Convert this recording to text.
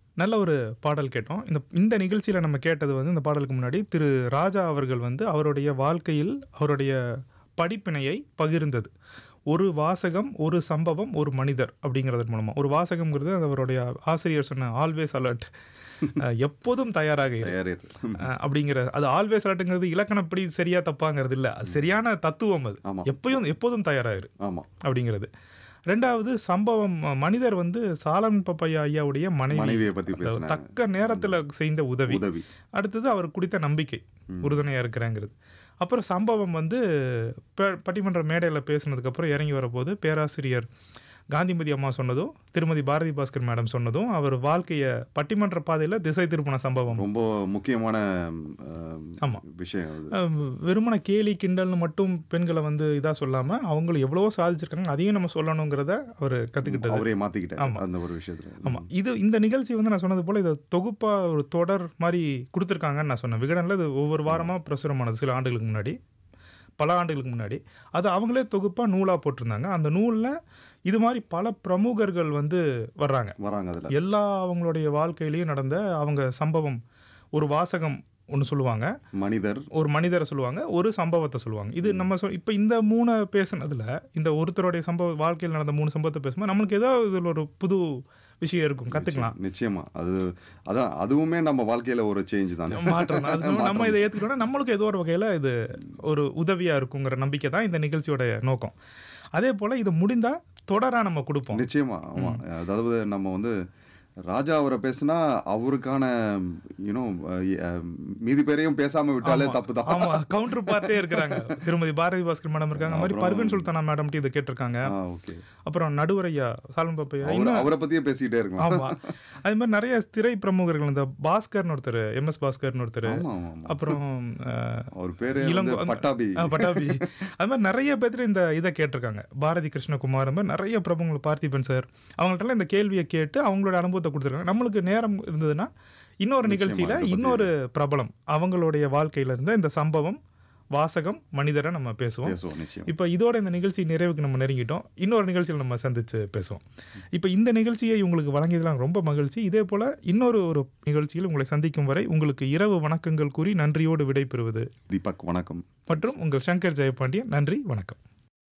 நல்ல ஒரு பாடல் கேட்டோம் இந்த இந்த நிகழ்ச்சியில் நம்ம கேட்டது வந்து இந்த பாடலுக்கு முன்னாடி திரு ராஜா அவர்கள் வந்து அவருடைய வாழ்க்கையில் அவருடைய படிப்பினையை பகிர்ந்தது ஒரு வாசகம் ஒரு சம்பவம் ஒரு மனிதர் அப்படிங்கிறது மூலமாக ஒரு வாசகம்ங்கிறது அது அவருடைய ஆசிரியர் சொன்ன ஆல்வேஸ் அலர்ட் எப்போதும் தயாராக இரு தயாரே அஹ் அப்படிங்கிற அது ஆல்வேஸ் அலர்ட்டுங்கிறது இலக்கணப்படி சரியா தப்பாங்கிறது இல்லை அது சரியான தத்துவம் அது ஆமா. எப்பயும் எப்போதும் தயாராக இரு ஆமா அப்படிங்கிறது ரெண்டாவது சம்பவம் ம- மனிதர் வந்து சாலமன் பப்பையா ஐயாவுடைய மனைவி மனைவியை பத்தி அந்த பேசினாங்க தக்க நேரத்தில் செய்த உதவி உதவி அடுத்தது அவர் குடித்த நம்பிக்கை உறுதுணையாக இருக்கிறேங்கிறது அப்புறம் சம்பவம் வந்து ப- பட்டிமன்ற மேடையில் பேசுனதுக்கப்புறம் இறங்கி வரப்போது பேராசிரியர் காந்திமதி அம்மா சொன்னதும் திருமதி பாரதி பாஸ்கர் மேடம் சொன்னதும் அவர் வாழ்க்கையை பட்டிமன்ற பாதையில் திசை திருப்பின சம்பவம் ரொம்ப முக்கியமான அஹ், ஆமா. விஷயம் அது அஹ் வெறுமன கேலி கிண்டல்னு மட்டும் பெண்களை வந்து இதாக சொல்லாமல் அவங்களும் எவ்வளவோ சாதிச்சிருக்காங்க அதையும் நம்ம சொல்லணுங்கிறத அவர் கற்றுக்கிட்டது அவரே மாத்திக்கிட்டாரு அந்த ஒரு விஷயத்துல ஆமாம் இது இந்த நிகழ்ச்சி வந்து நான் சொன்னது போல் இதை தொகுப்பாக ஒரு தொடர் மாதிரி கொடுத்துருக்காங்கன்னு நான் சொன்னேன் விகடனில் இது ஒவ்வொரு வாரமாக பிரசுரமானது சில ஆண்டுகளுக்கு முன்னாடி பல ஆண்டுகளுக்கு முன்னாடி அது அவங்களே தொகுப்பாக நூலாக போட்டிருந்தாங்க அந்த நூலில் இது மாதிரி பல பிரமுகர்கள் வந்து வர்றாங்க வராங்க அதுல எல்லா அவங்களுடைய வாழ்க்கையிலையும் நடந்த அவங்க சம்பவம் ஒரு வாசகம் ஒன்று சொல்லுவாங்க மனிதர் ஒரு மனிதரை சொல்லுவாங்க ஒரு சம்பவத்தை சொல்லுவாங்க இது நம்ம சொல் இப்போ இந்த மூணு பேசுனதுல இந்த ஒருத்தருடைய சம்பவ வாழ்க்கையில் நடந்த மூணு சம்பவத்தை பேசும்போது நம்மளுக்கு ஏதோ இதில் ஒரு புது விஷயம் இருக்கும் கற்றுக்கலாம் நிச்சயமா அது அதான் அதுவுமே நம்ம வாழ்க்கையில ஒரு சேஞ்ச் தானே மாற்றம் தான். அது சொல்ல நம்ம இதை ஏற்றுக்கிட்டோம்னா நம்மளுக்கு ஏதோ ஒரு வகையில் இது ஒரு உதவியாக இருக்குங்கிற நம்பிக்கை தான் இந்த நிகழ்ச்சியோட நோக்கம் அதே போல் இது முடிந்தால் தொடராக நம்ம கொடுப்போம் நிச்சயமா ஆமா அதாவது நம்ம வந்து ராஜா அவரை பேசினா அவருக்கான யூனோ மீதி பேரையும் பேசாம விட்டாலே தப்பு தான் ஆமா கவுண்டர் பார்ட்டே இருக்கிறாங்க திருமதி பாரதி பாஸ்கர் மேடம் இருக்காங்க அது மாதிரி பர்வீன் சுல்தானா மேடம் இதை கேட்டிருக்காங்க ஓகே அப்புறம் நடுவரையா சாலம் பப்பையா அவர் அவரை பத்தியே பேசிக்கிட்டே இருக்கலாம் ஆமா அது மாதிரி நிறைய திரை பிரமுகர்கள் இந்த பாஸ்கர்னு ஒருத்தர் எம்எஸ் பாஸ்கர்னு ஒருத்தர் ஆமா ஆமா ஆமா அப்புறம் அஹ், அவர் பேரு இளங்கோ- வந்து பட்டாபி ஆ, பட்டாபி அது மாதிரி நிறைய பேர் இந்த இதை கேட்டிருக்காங்க பாரதி கிருஷ்ணகுமார் அந்த மாதிரி நிறைய பிரபுங்கள் பார்த்திபன் சார் அவங்கள்ட்ட இந்த கேள்வியை கேட்டு அவங்களோட அனுபவத்தை கொடுத்துருக்காங்க நம்மளுக்கு நேரம் இருந்ததுன்னா இன்னொரு நிகழ்ச்சியில இதை பத்தி- இன்னொரு பிரபலம் அவங்களுடைய வாழ்க்கையில இருந்த இந்த சம்பவம் வாசகம் மனிதரை நம்ம பேசுவோம் பேசுவோம் நிச்சயம் இப்போ இதோட இந்த நிகழ்ச்சி நிறைவுக்கு நம்ம நெருங்கிட்டோம் இன்னொரு நிகழ்ச்சியில் நம்ம சந்திச்சு பேசுவோம் இப்போ இந்த நிகழ்ச்சியை உங்களுக்கு வழங்கியதெல்லாம் ரொம்ப மகிழ்ச்சி இதே போல இன்னொரு ஒரு நிகழ்ச்சியில் உங்களை சந்திக்கும் வரை உங்களுக்கு இரவு வணக்கங்கள் கூறி நன்றியோடு விடைபெறுவது தீபக் வணக்கம் மற்றும் உங்கள் சங்கர் ஜெயபாண்டியன் நன்றி வணக்கம்